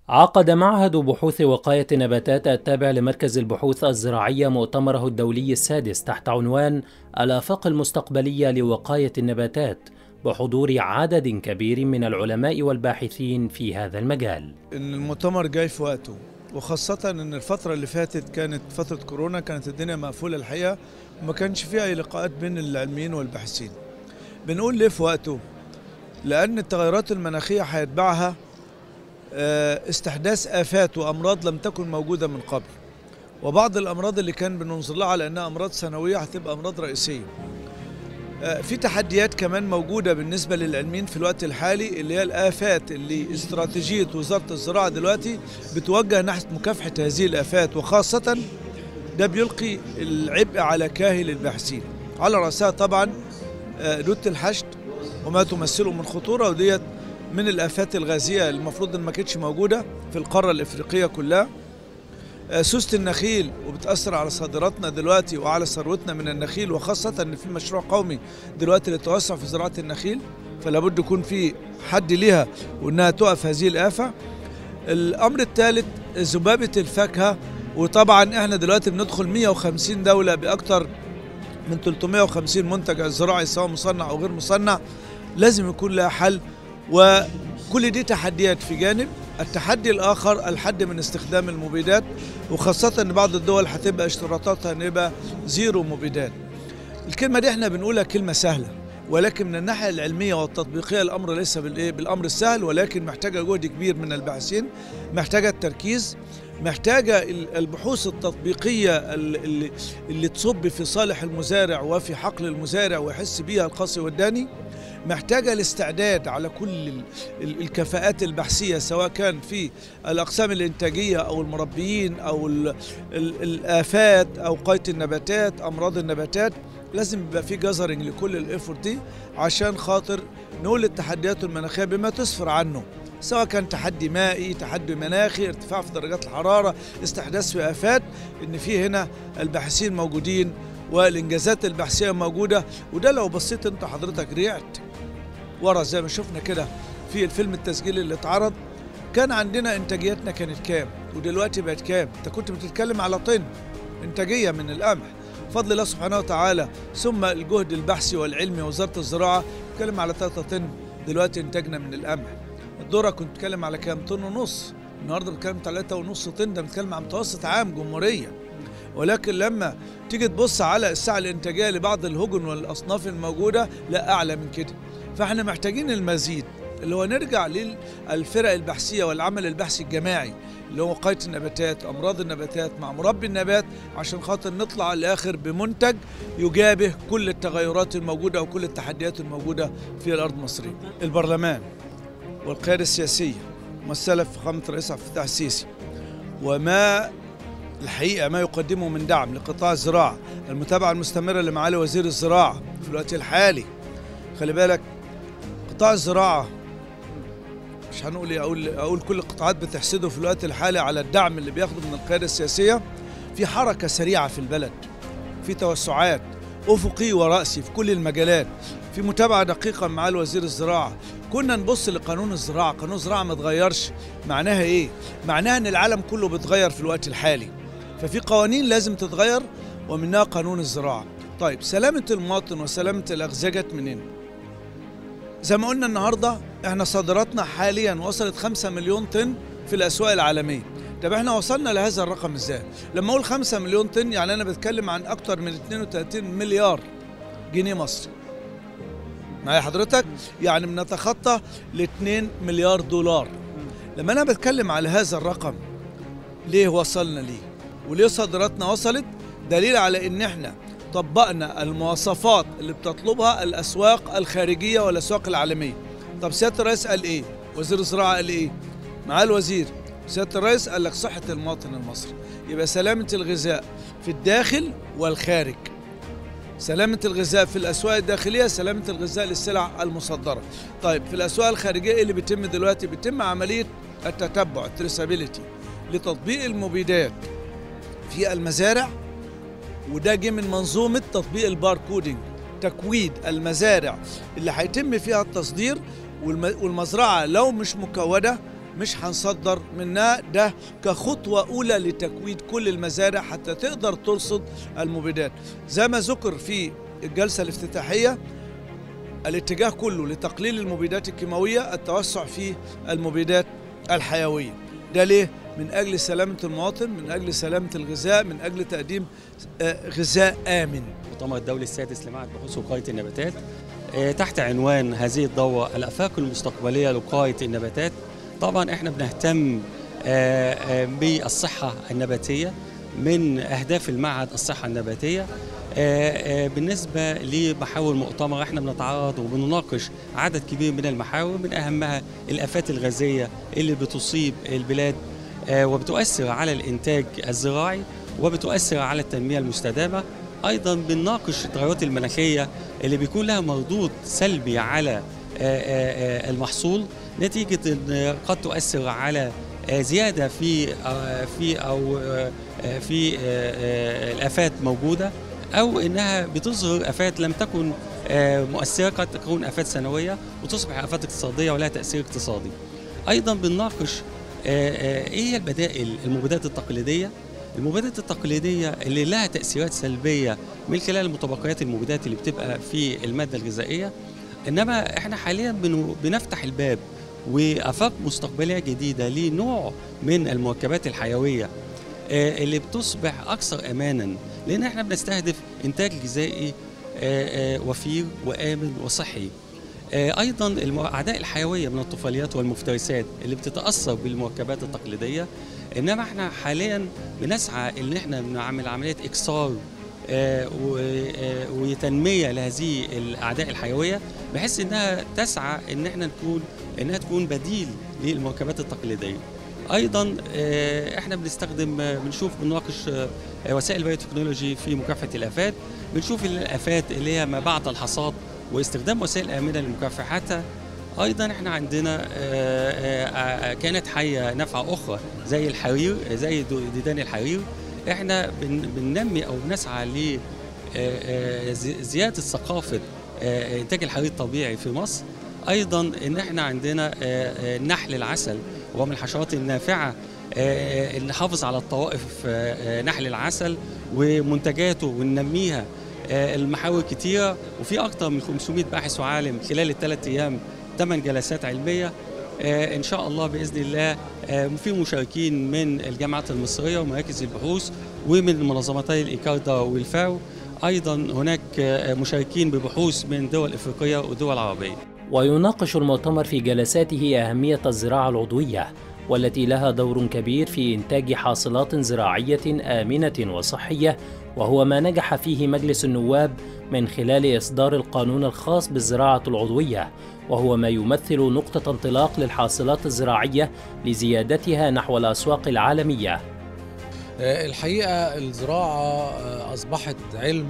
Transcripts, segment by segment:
عقد معهد بحوث وقاية النباتات التابع لمركز البحوث الزراعية مؤتمره الدولي السادس تحت عنوان الآفاق المستقبلية لوقاية النباتات بحضور عدد كبير من العلماء والباحثين في هذا المجال. ان المؤتمر جاي في وقته وخاصة ان الفترة اللي فاتت كانت فترة كورونا كانت الدنيا مقفولة الحقيقة وما كانش فيها اي لقاءات بين العلميين والباحثين. بنقول ليه في وقته؟ لأن التغيرات المناخية هيتبعها استحداث آفات وأمراض لم تكن موجودة من قبل. وبعض الأمراض اللي كان بننظر لها على أنها أمراض ثانوية هتبقى أمراض رئيسية. في تحديات كمان موجودة بالنسبة للعلميين في الوقت الحالي اللي هي الآفات اللي استراتيجية وزارة الزراعة دلوقتي بتوجه ناحية مكافحة هذه الآفات وخاصة ده بيلقي العبء على كاهل الباحثين على رأسها طبعا دوت الحشد وما تمثله من خطورة وديت من الآفات الغازية المفروض إن ما كانتش موجودة في القارة الإفريقية كلها سوسة النخيل وبتأثر على صادراتنا دلوقتي وعلى ثروتنا من النخيل وخاصة إن في مشروع قومي دلوقتي للتوسع في زراعة النخيل فلا بد يكون في حد ليها وإنها تقف هذه الآفة. الأمر الثالث ذبابة الفاكهة وطبعا إحنا دلوقتي بندخل 150 دولة بأكثر من 350 منتج زراعي سواء مصنع أو غير مصنع لازم يكون لها حل وكل دي تحديات في جانب التحدي الآخر الحد من استخدام المبيدات وخاصة أن بعض الدول هتبقى اشتراطاتها أن يبقى زيرو مبيدات الكلمة دي احنا بنقولها كلمة سهلة ولكن من الناحية العلمية والتطبيقية الأمر ليس بالإيه بالأمر السهل ولكن محتاجة جهد كبير من الباحثين محتاجة التركيز محتاجة البحوث التطبيقية اللي, اللي تصب في صالح المزارع وفي حقل المزارع ويحس بيها القاسي والداني محتاجة الاستعداد على كل الكفاءات البحثية سواء كان في الأقسام الإنتاجية أو المربيين أو الآفات أو قاية النباتات أمراض النباتات لازم يبقى في جزرنج لكل الإفورت دي عشان خاطر نقول التحديات المناخية بما تسفر عنه سواء كان تحدي مائي تحدي مناخي ارتفاع في درجات الحرارة استحداث في آفات إن في هنا الباحثين موجودين والإنجازات البحثية موجودة وده لو بصيت أنت حضرتك رجعت ورا زي ما شفنا كده في الفيلم التسجيلي اللي اتعرض كان عندنا انتاجيتنا كانت كام ودلوقتي بقت كام انت كنت بتتكلم على طن انتاجيه من القمح بفضل الله سبحانه وتعالى ثم الجهد البحثي والعلمي وزاره الزراعه بتتكلم على 3 طن دلوقتي انتاجنا من القمح الذره كنت بتتكلم على كام طن ونص النهارده بتتكلم 3 ونص طن ده بنتكلم عن متوسط عام جمهوريه ولكن لما تيجي تبص على السعه الانتاجيه لبعض الهجن والاصناف الموجوده لا اعلى من كده فاحنا محتاجين المزيد اللي هو نرجع للفرق البحثيه والعمل البحثي الجماعي اللي هو وقايه النباتات امراض النباتات مع مربي النبات عشان خاطر نطلع الاخر بمنتج يجابه كل التغيرات الموجوده وكل التحديات الموجوده في الارض المصريه. البرلمان والقياده السياسيه ممثله في فخامه الرئيس عبد الفتاح السيسي وما الحقيقه ما يقدمه من دعم لقطاع الزراعه المتابعه المستمره لمعالي وزير الزراعه في الوقت الحالي خلي بالك قطاع الزراعة مش هنقول اقول اقول كل القطاعات بتحسده في الوقت الحالي على الدعم اللي بياخده من القيادة السياسية في حركة سريعة في البلد في توسعات افقي وراسي في كل المجالات في متابعة دقيقة مع وزير الزراعة كنا نبص لقانون الزراعة قانون الزراعة ما اتغيرش معناها ايه معناها ان العالم كله بيتغير في الوقت الحالي ففي قوانين لازم تتغير ومنها قانون الزراعة طيب سلامة المواطن وسلامة الأغذية جت منين؟ زي ما قلنا النهارده احنا صادراتنا حاليا وصلت 5 مليون طن في الاسواق العالميه طب احنا وصلنا لهذا الرقم ازاي لما اقول 5 مليون طن يعني انا بتكلم عن اكتر من 32 مليار جنيه مصري معايا حضرتك يعني بنتخطى ل 2 مليار دولار لما انا بتكلم على هذا الرقم ليه وصلنا ليه وليه صادراتنا وصلت دليل على ان احنا طبقنا المواصفات اللي بتطلبها الاسواق الخارجيه والاسواق العالميه. طب سياده الرئيس قال ايه؟ وزير الزراعه قال ايه؟ معاه الوزير سياده الرئيس قال لك صحه المواطن المصري، يبقى سلامه الغذاء في الداخل والخارج. سلامة الغذاء في الأسواق الداخلية سلامة الغذاء للسلع المصدرة طيب في الأسواق الخارجية إيه اللي بيتم دلوقتي بيتم عملية التتبع التريسابيليتي لتطبيق المبيدات في المزارع وده جه من منظومه تطبيق الباركودينج تكويد المزارع اللي هيتم فيها التصدير والمزرعه لو مش مكوده مش هنصدر منها ده كخطوة أولى لتكويد كل المزارع حتى تقدر ترصد المبيدات زي ما ذكر في الجلسة الافتتاحية الاتجاه كله لتقليل المبيدات الكيماوية التوسع في المبيدات الحيوية ده ليه؟ من أجل سلامة المواطن من أجل سلامة الغذاء من أجل تقديم غذاء آمن المؤتمر الدولي السادس لمعهد بحوث وقاية النباتات تحت عنوان هذه الدورة الآفاق المستقبلية لوقاية النباتات طبعا احنا بنهتم بالصحة النباتية من أهداف المعهد الصحة النباتية بالنسبة لمحاور المؤتمر احنا بنتعرض وبنناقش عدد كبير من المحاور من أهمها الآفات الغازية اللي بتصيب البلاد وبتؤثر على الإنتاج الزراعي وبتؤثر على التنمية المستدامة أيضا بنناقش التغيرات المناخية اللي بيكون لها مردود سلبي على المحصول نتيجة أن قد تؤثر على زيادة في في أو في الآفات موجودة أو إنها بتظهر آفات لم تكن مؤثرة قد تكون آفات سنوية وتصبح آفات اقتصادية ولها تأثير اقتصادي. أيضا بنناقش إيه هي البدائل المبيدات التقليدية المبيدات التقليدية اللي لها تأثيرات سلبية من خلال المتبقيات المبيدات اللي بتبقى في المادة الغذائية إنما إحنا حاليا بنفتح الباب وآفاق مستقبلية جديدة لنوع من المركبات الحيوية اللي بتصبح أكثر أمانا لأن إحنا بنستهدف إنتاج غذائي وفير وآمن وصحي ايضا الاعداء الحيويه من الطفيليات والمفترسات اللي بتتاثر بالمركبات التقليديه انما احنا حاليا بنسعى ان احنا بنعمل عمليه اكسار وتنميه لهذه الاعداء الحيويه بحيث انها تسعى ان احنا نكون انها تكون بديل للمركبات التقليديه. ايضا احنا بنستخدم بنشوف بنناقش وسائل البيوتكنولوجي في مكافحه الافات بنشوف الافات اللي هي ما بعد الحصاد واستخدام وسائل امنه لمكافحتها ايضا احنا عندنا كانت حيه نافعه اخرى زي الحرير زي ديدان الحرير احنا بننمي او بنسعى ل زياده ثقافه انتاج الحرير الطبيعي في مصر ايضا ان احنا عندنا نحل العسل ومن الحشرات النافعه نحافظ على الطوائف نحل العسل ومنتجاته وننميها المحاور كتيرة وفي أكثر من 500 باحث وعالم خلال الثلاث أيام ثمان جلسات علمية إن شاء الله بإذن الله في مشاركين من الجامعات المصرية ومراكز البحوث ومن منظمتي الإيكاردا والفاو أيضا هناك مشاركين ببحوث من دول إفريقية ودول عربية ويناقش المؤتمر في جلساته أهمية الزراعة العضوية والتي لها دور كبير في إنتاج حاصلات زراعية آمنة وصحية وهو ما نجح فيه مجلس النواب من خلال إصدار القانون الخاص بالزراعة العضوية وهو ما يمثل نقطة انطلاق للحاصلات الزراعية لزيادتها نحو الأسواق العالمية الحقيقة الزراعة أصبحت علم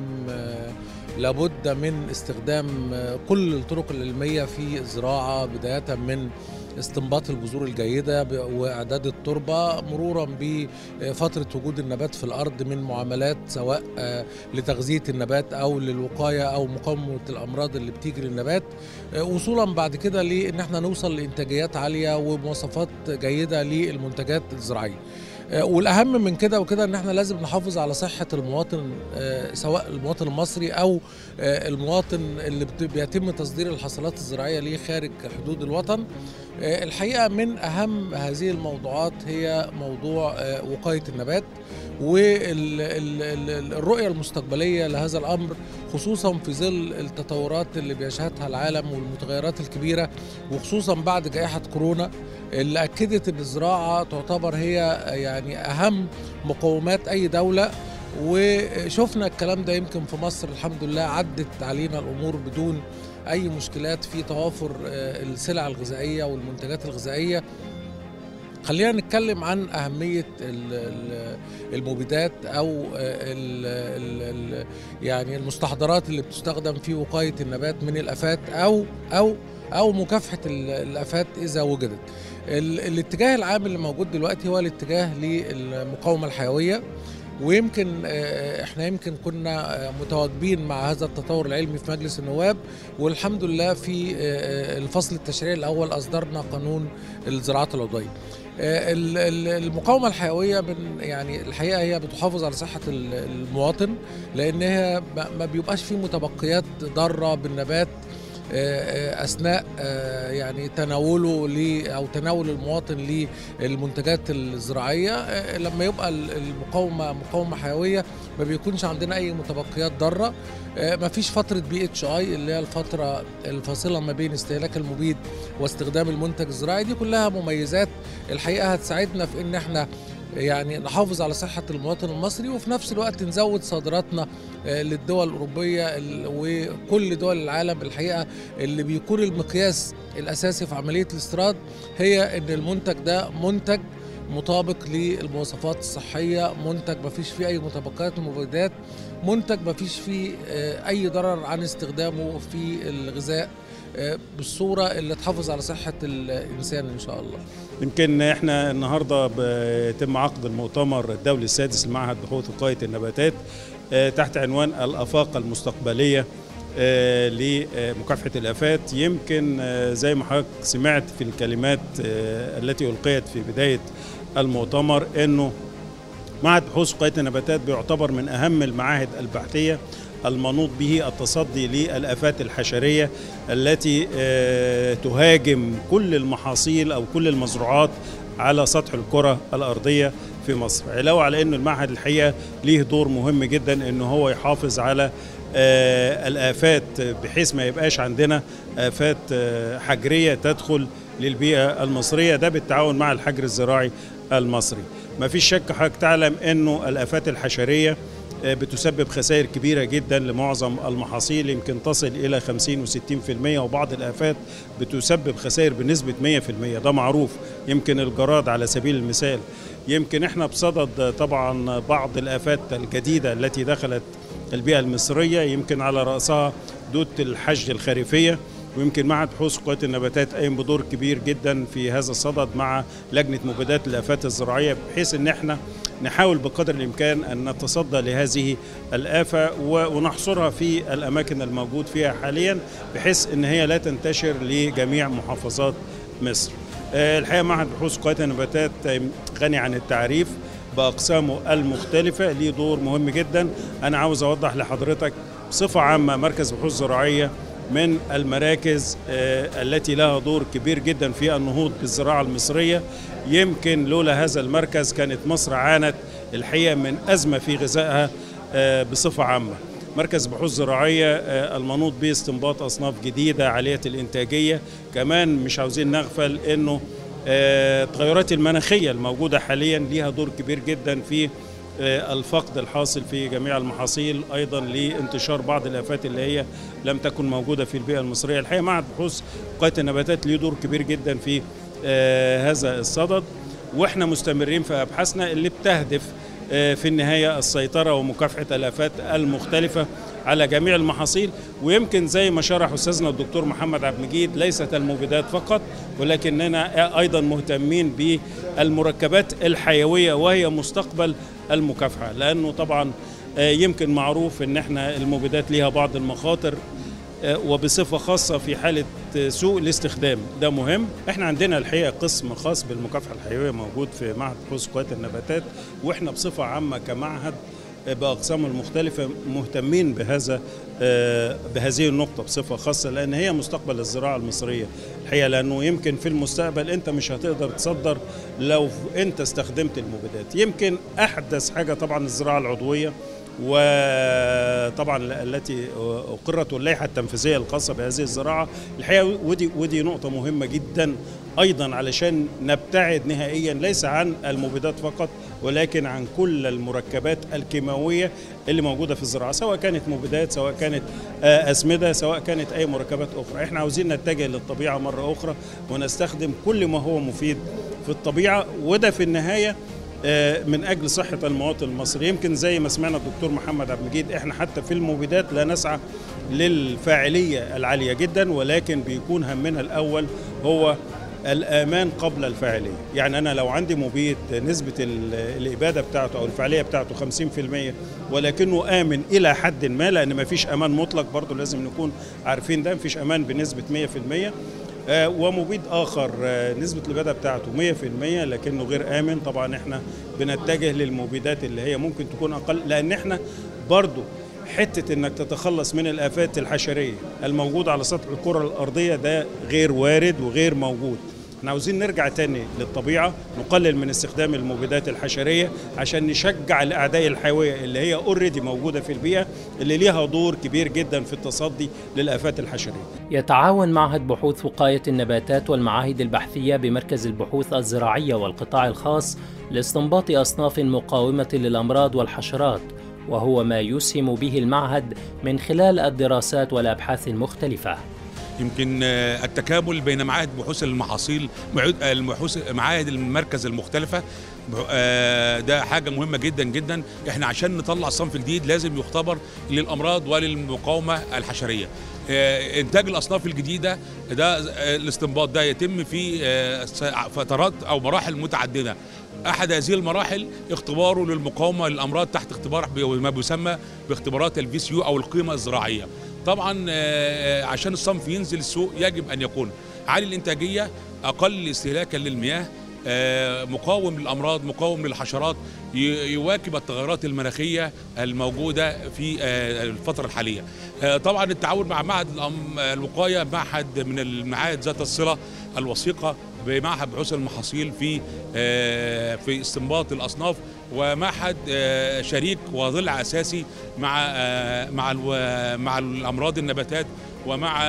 لابد من استخدام كل الطرق العلمية في الزراعة بداية من استنباط البذور الجيدة وإعداد التربة مرورا بفترة وجود النبات في الأرض من معاملات سواء لتغذية النبات أو للوقاية أو مقاومة الأمراض اللي بتيجي للنبات وصولا بعد كده لأن احنا نوصل لإنتاجيات عالية ومواصفات جيدة للمنتجات الزراعية والاهم من كده وكده ان احنا لازم نحافظ على صحه المواطن سواء المواطن المصري او المواطن اللي بيتم تصدير الحصلات الزراعيه ليه خارج حدود الوطن الحقيقه من اهم هذه الموضوعات هي موضوع وقايه النبات والرؤيه المستقبليه لهذا الامر خصوصا في ظل التطورات اللي بيشهدها العالم والمتغيرات الكبيره وخصوصا بعد جائحه كورونا اللي اكدت ان الزراعه تعتبر هي يعني اهم مقومات اي دوله وشفنا الكلام ده يمكن في مصر الحمد لله عدت علينا الامور بدون اي مشكلات في توافر السلع الغذائيه والمنتجات الغذائيه خلينا نتكلم عن أهمية المبيدات أو ال ال يعني المستحضرات اللي بتستخدم في وقاية النبات من الآفات أو أو أو مكافحة الآفات إذا وجدت. الاتجاه العام اللي موجود دلوقتي هو الاتجاه للمقاومة الحيوية ويمكن احنا يمكن كنا متواجدين مع هذا التطور العلمي في مجلس النواب والحمد لله في الفصل التشريعي الاول اصدرنا قانون الزراعات العضويه المقاومة الحيوية من يعني الحقيقة هي بتحافظ على صحة المواطن لأنها ما بيبقاش فيه متبقيات ضارة بالنبات اثناء يعني تناوله ل او تناول المواطن للمنتجات الزراعيه لما يبقى المقاومه مقاومه حيويه ما بيكونش عندنا اي متبقيات ضاره ما فيش فتره بي اتش اي اللي هي الفتره الفاصله ما بين استهلاك المبيد واستخدام المنتج الزراعي دي كلها مميزات الحقيقه هتساعدنا في ان احنا يعني نحافظ على صحة المواطن المصري وفي نفس الوقت نزود صادراتنا للدول الأوروبية وكل دول العالم الحقيقة اللي بيكون المقياس الأساسي في عملية الاستيراد هي أن المنتج ده منتج مطابق للمواصفات الصحية منتج ما فيش فيه أي متبقيات مبيدات منتج ما فيش فيه أي ضرر عن استخدامه في الغذاء بالصورة اللي تحافظ على صحة الإنسان إن شاء الله يمكن احنا النهارده بيتم عقد المؤتمر الدولي السادس لمعهد بحوث وقايه النباتات تحت عنوان الافاق المستقبليه لمكافحه الافات يمكن زي ما حضرتك سمعت في الكلمات التي القيت في بدايه المؤتمر انه معهد بحوث وقايه النباتات بيعتبر من اهم المعاهد البحثيه المنوط به التصدي للافات الحشريه التي تهاجم كل المحاصيل او كل المزروعات على سطح الكره الارضيه في مصر علاوه على انه المعهد الحقيقه ليه دور مهم جدا انه هو يحافظ على الافات بحيث ما يبقاش عندنا افات حجريه تدخل للبيئه المصريه ده بالتعاون مع الحجر الزراعي المصري ما فيش شك حضرتك تعلم انه الافات الحشريه بتسبب خسائر كبيرة جدا لمعظم المحاصيل يمكن تصل إلى 50 و60% وبعض الآفات بتسبب خسائر بنسبة 100% ده معروف يمكن الجراد على سبيل المثال يمكن احنا بصدد طبعا بعض الآفات الجديدة التي دخلت البيئة المصرية يمكن على رأسها دودة الحشد الخريفية ويمكن معهد بحوث وقايه النباتات قايم بدور كبير جدا في هذا الصدد مع لجنه مبيدات الافات الزراعيه بحيث ان احنا نحاول بقدر الامكان ان نتصدى لهذه الافه ونحصرها في الاماكن الموجود فيها حاليا بحيث ان هي لا تنتشر لجميع محافظات مصر. الحقيقه معهد بحوث وقايه النباتات غني عن التعريف باقسامه المختلفه ليه دور مهم جدا انا عاوز اوضح لحضرتك بصفه عامه مركز بحوث زراعيه من المراكز التي لها دور كبير جدا في النهوض بالزراعه المصريه يمكن لولا هذا المركز كانت مصر عانت الحقيقه من ازمه في غذائها بصفه عامه مركز بحوث زراعيه المنوط به استنباط اصناف جديده عاليه الانتاجيه كمان مش عاوزين نغفل انه التغيرات المناخيه الموجوده حاليا ليها دور كبير جدا في الفقد الحاصل في جميع المحاصيل ايضا لانتشار بعض الافات اللي هي لم تكن موجوده في البيئه المصريه الحقيقه معهد بحوث وقايه النباتات ليه دور كبير جدا في هذا الصدد واحنا مستمرين في ابحاثنا اللي بتهدف في النهايه السيطره ومكافحه الافات المختلفه على جميع المحاصيل ويمكن زي ما شرح استاذنا الدكتور محمد عبد المجيد ليست المبيدات فقط ولكننا ايضا مهتمين بالمركبات الحيويه وهي مستقبل المكافحه لانه طبعا يمكن معروف ان احنا المبيدات ليها بعض المخاطر وبصفه خاصه في حاله سوء الاستخدام ده مهم احنا عندنا الحقيقه قسم خاص بالمكافحه الحيويه موجود في معهد بحوث وقايه النباتات واحنا بصفه عامه كمعهد باقسامه المختلفه مهتمين بهذا بهذه النقطه بصفه خاصه لان هي مستقبل الزراعه المصريه الحقيقه لانه يمكن في المستقبل انت مش هتقدر تصدر لو انت استخدمت المبيدات يمكن احدث حاجه طبعا الزراعه العضويه وطبعا التي اقرت اللائحه التنفيذيه الخاصه بهذه الزراعه الحقيقه ودي ودي نقطه مهمه جدا ايضا علشان نبتعد نهائيا ليس عن المبيدات فقط ولكن عن كل المركبات الكيماويه اللي موجوده في الزراعه سواء كانت مبيدات سواء كانت اسمده سواء كانت اي مركبات اخرى احنا عاوزين نتجه للطبيعه مره اخرى ونستخدم كل ما هو مفيد في الطبيعه وده في النهايه من اجل صحه المواطن المصري يمكن زي ما سمعنا الدكتور محمد عبد المجيد احنا حتى في المبيدات لا نسعى للفاعليه العاليه جدا ولكن بيكون همنا الاول هو الامان قبل الفاعليه يعني انا لو عندي مبيد نسبه الاباده بتاعته او الفعاليه بتاعته 50% ولكنه امن الى حد ما لان ما فيش امان مطلق برضه لازم نكون عارفين ده ما فيش امان بنسبه 100% آه ومبيد اخر آه نسبه الاباده بتاعته 100% لكنه غير امن طبعا احنا بنتجه للمبيدات اللي هي ممكن تكون اقل لان احنا برضه حته انك تتخلص من الافات الحشريه الموجوده على سطح الكره الارضيه ده غير وارد وغير موجود احنا عاوزين نرجع تاني للطبيعه نقلل من استخدام المبيدات الحشريه عشان نشجع الاعداء الحيويه اللي هي اوريدي موجوده في البيئه اللي ليها دور كبير جدا في التصدي للافات الحشريه. يتعاون معهد بحوث وقايه النباتات والمعاهد البحثيه بمركز البحوث الزراعيه والقطاع الخاص لاستنباط اصناف مقاومه للامراض والحشرات وهو ما يسهم به المعهد من خلال الدراسات والابحاث المختلفه. يمكن التكامل بين معاهد بحوث المحاصيل معاهد المركز المختلفه ده حاجة مهمة جدا جدا احنا عشان نطلع صنف جديد لازم يختبر للأمراض وللمقاومة الحشرية انتاج الاصناف الجديده ده الاستنباط ده يتم في فترات او مراحل متعدده احد هذه المراحل اختباره للمقاومه للامراض تحت اختبار ما بيسمى باختبارات الفي سي يو او القيمه الزراعيه طبعا عشان الصنف ينزل السوق يجب ان يكون عالي الانتاجيه اقل استهلاكا للمياه مقاوم للامراض مقاوم للحشرات يواكب التغيرات المناخيه الموجوده في الفتره الحاليه طبعا التعاون مع معهد الوقايه معهد من المعاهد ذات الصله الوثيقه بمعهد بحوث المحاصيل في في استنباط الاصناف ومعهد شريك وضلع اساسي مع مع مع الامراض النباتات ومع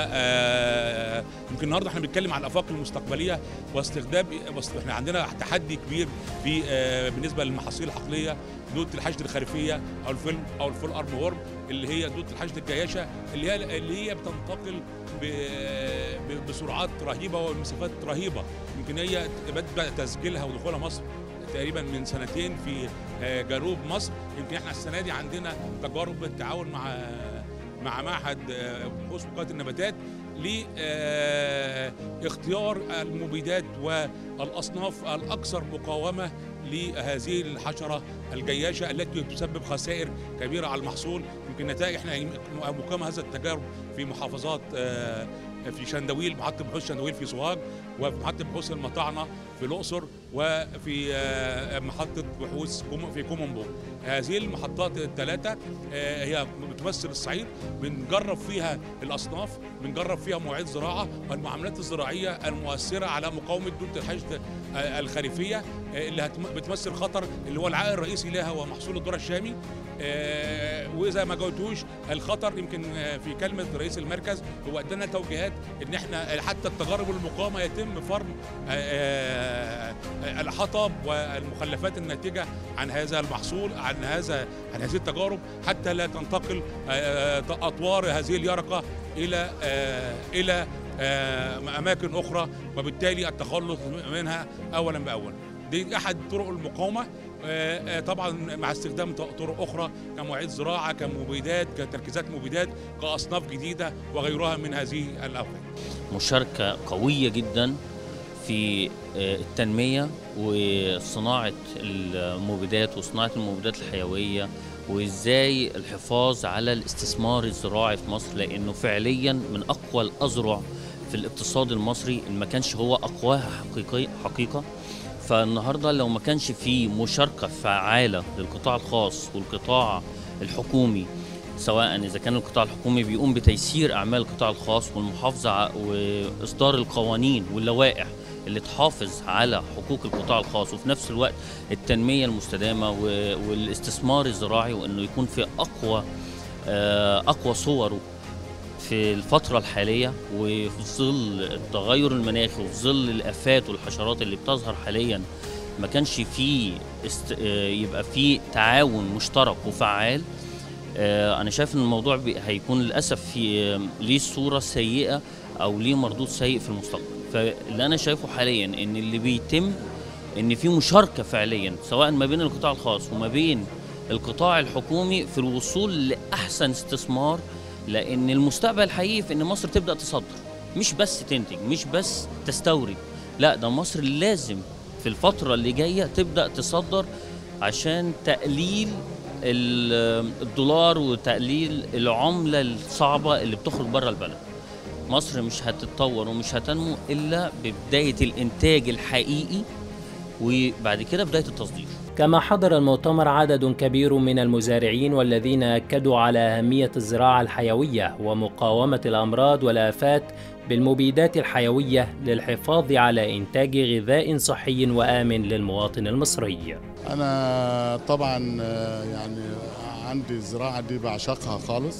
يمكن النهارده احنا بنتكلم عن الافاق المستقبليه واستخدام احنا عندنا تحدي كبير في بالنسبه للمحاصيل الحقليه دوده الحشد الخريفيه او الفيلم او الفول ارم وورم اللي هي دوده الحشد الجياشه اللي هي اللي هي بتنتقل بسرعات رهيبه ومسافات رهيبه يمكن هي بدا تسجيلها ودخولها مصر تقريبا من سنتين في جنوب مصر يمكن احنا السنه دي عندنا تجارب بالتعاون مع مع معهد بحوث وقايه النباتات لاختيار المبيدات والاصناف الاكثر مقاومه لهذه الحشره الجياشه التي تسبب خسائر كبيره على المحصول يمكن نتائج احنا مقام هذا التجارب في محافظات في شندويل محطه بحوث شندويل في سوهاج وفي محطه بحوث المطاعنه في الاقصر وفي محطه بحوث في كومومبو هذه المحطات الثلاثه هي بتمثل الصعيد بنجرب فيها الاصناف بنجرب فيها مواعيد زراعه والمعاملات الزراعيه المؤثره على مقاومه دوده الحشد الخريفيه اللي بتمثل خطر اللي هو العائق الرئيسي لها هو محصول الذره الشامي واذا ما جاوبتوش الخطر يمكن في كلمه رئيس المركز هو ادانا توجيهات ان احنا حتى التجارب المقاومه يتم فرم الحطب والمخلفات الناتجه عن هذا المحصول عن هذا عن هذه التجارب حتى لا تنتقل اطوار هذه اليرقه الى الى اماكن اخرى وبالتالي التخلص منها اولا باول دي احد طرق المقاومه طبعا مع استخدام طرق اخرى كمواعيد زراعه كمبيدات كتركيزات مبيدات كاصناف جديده وغيرها من هذه الافات مشاركه قويه جدا في التنميه وصناعه المبيدات وصناعه المبيدات الحيويه وازاي الحفاظ على الاستثمار الزراعي في مصر لانه فعليا من اقوى الاذرع في الاقتصاد المصري ان ما كانش هو اقواها حقيقي حقيقه فالنهارده لو ما كانش في مشاركه فعاله للقطاع الخاص والقطاع الحكومي سواء اذا كان القطاع الحكومي بيقوم بتيسير اعمال القطاع الخاص والمحافظه واصدار القوانين واللوائح اللي تحافظ على حقوق القطاع الخاص وفي نفس الوقت التنميه المستدامه والاستثمار الزراعي وانه يكون في اقوى اقوى صوره في الفترة الحالية وفي ظل التغير المناخي وفي ظل الآفات والحشرات اللي بتظهر حاليا ما كانش فيه است... يبقى فيه تعاون مشترك وفعال أنا شايف إن الموضوع هيكون للأسف في ليه صورة سيئة أو ليه مردود سيء في المستقبل فاللي أنا شايفه حاليا إن اللي بيتم إن في مشاركة فعليا سواء ما بين القطاع الخاص وما بين القطاع الحكومي في الوصول لأحسن استثمار لان المستقبل الحقيقي في ان مصر تبدا تصدر مش بس تنتج مش بس تستورد لا ده مصر لازم في الفترة اللي جاية تبدأ تصدر عشان تقليل ال- الدولار وتقليل العملة الصعبة اللي بتخرج بره البلد مصر مش هتتطور ومش هتنمو إلا ببداية الإنتاج الحقيقي وبعد كده بداية التصدير كما حضر المؤتمر عدد كبير من المزارعين والذين اكدوا على اهميه الزراعه الحيويه ومقاومه الامراض والافات بالمبيدات الحيويه للحفاظ على انتاج غذاء صحي وامن للمواطن المصري. انا طبعا آه، يعني عندي الزراعه دي بعشقها خالص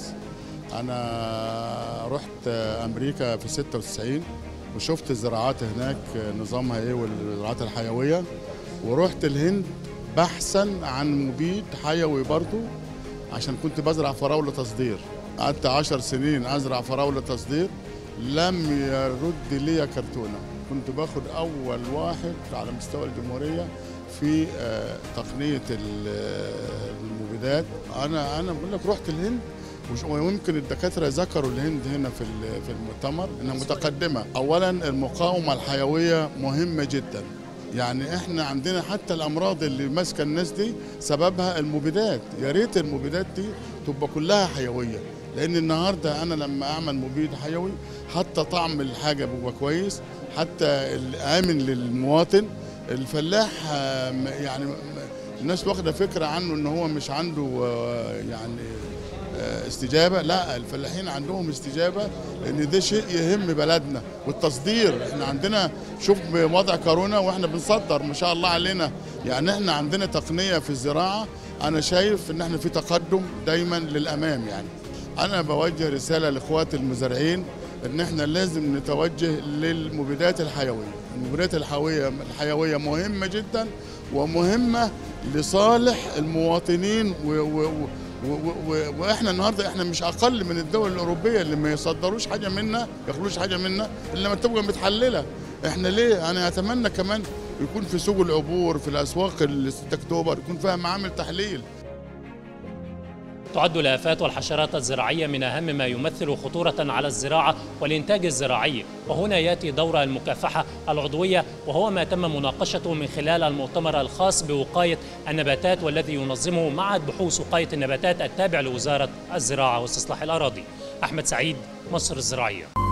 انا رحت آه، امريكا في 96 وشفت الزراعات هناك آه، نظامها ايه والزراعات الحيويه ورحت الهند بحثا عن مبيد حيوي برضو عشان كنت بزرع فراوله تصدير قعدت عشر سنين ازرع فراوله تصدير لم يرد لي كرتونه كنت باخد اول واحد على مستوى الجمهوريه في آه، تقنيه ال- آه، المبيدات انا انا بقول لك رحت الهند وش- ويمكن الدكاتره ذكروا الهند هنا في ال- في المؤتمر انها متقدمه اولا المقاومه الحيويه مهمه جدا يعني احنا عندنا حتى الامراض اللي ماسكه الناس دي سببها المبيدات يا ريت المبيدات دي تبقى كلها حيويه لان النهارده انا لما اعمل مبيد حيوي حتى طعم الحاجه بيبقى كويس حتى الامن للمواطن الفلاح آه، م- يعني م- الناس واخده فكره عنه ان هو مش عنده آه، يعني آه، استجابه لا الفلاحين عندهم استجابه لان ده شيء يهم بلدنا والتصدير احنا عندنا شوف وضع كورونا واحنا بنصدر ما شاء الله علينا يعني احنا عندنا تقنيه في الزراعه انا شايف ان احنا في تقدم دايما للامام يعني انا بوجه رساله لاخواتي المزارعين ان احنا لازم نتوجه للمبيدات الحيويه المبيدات الحيويه الحيويه مهمه جدا ومهمه لصالح المواطنين و و و و و واحنا النهارده احنا مش اقل من الدول الاوروبيه اللي ما يصدروش حاجه منا ياخدوش حاجه منا الا لما تبقى متحلله احنا ليه انا اتمنى كمان يكون في سوق العبور في الاسواق ال 6 اكتوبر يكون فيها معامل تحليل تعد الآفات والحشرات الزراعية من أهم ما يمثل خطورة على الزراعة والإنتاج الزراعي وهنا يأتي دور المكافحة العضوية وهو ما تم مناقشته من خلال المؤتمر الخاص بوقاية النباتات والذي ينظمه معهد بحوث وقاية النباتات التابع لوزارة الزراعة واستصلاح الأراضي أحمد سعيد مصر الزراعية